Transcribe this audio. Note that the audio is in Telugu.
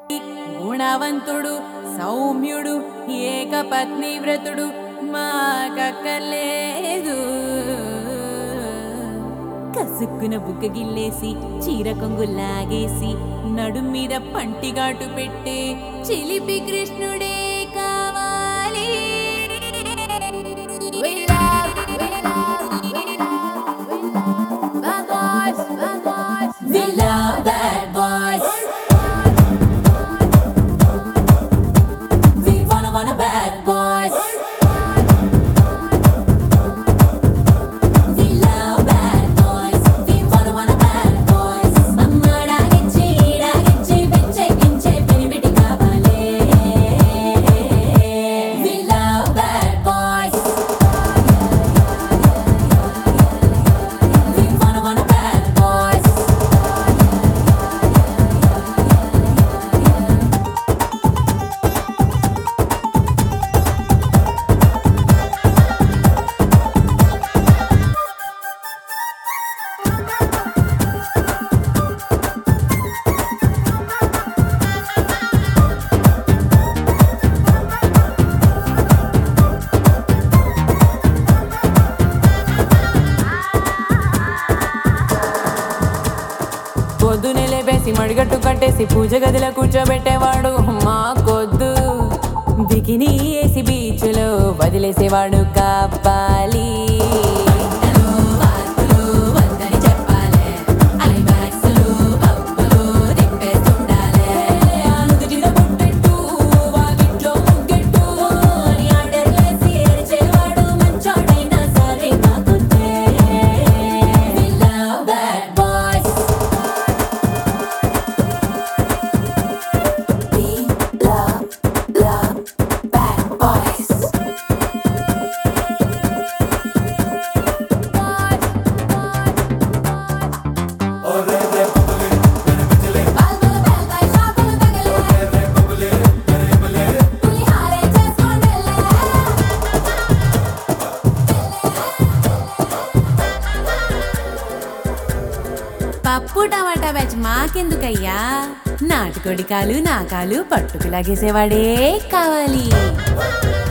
గుణవంతుడు సౌమ్యుడు ఏకపత్ని వ్రతుడు మాకక్కర్లేదు కసుక్కున బుగ్గ గిల్లేసి చీర కొంగు లాగేసి నడుం మీద పంటిగాటు పెట్టే చిలిపి కృష్ణుడే కావాలి We love, we love, we love, we love bad boys, bad boys. We love bad boys. We wanna wanna bad boys. We love bad boys. We wanna wanna bad boys. మమ్మడాగిచ్చి ఈడాగిచ్చి పిచ్చెక్కించే పెనిమిటి కావాలే. We love bad boys. We wanna wanna bad boys. పొద్దునే లేపేసి మడిగట్టు కట్టేసి పూజ గదిలో కూర్చోబెట్టేవాడు మా కొద్దు బికినీ వేసి బీచ్లో వదిలేసేవాడు కాపాలి Bad boys We love, love bad boys. పప్పు టమాటా బ్యాచ్ మాకెందుకయ్యా నాటుకోడి కాలు నా కాలు పట్టుకు లాగేసేవాడే కావాలి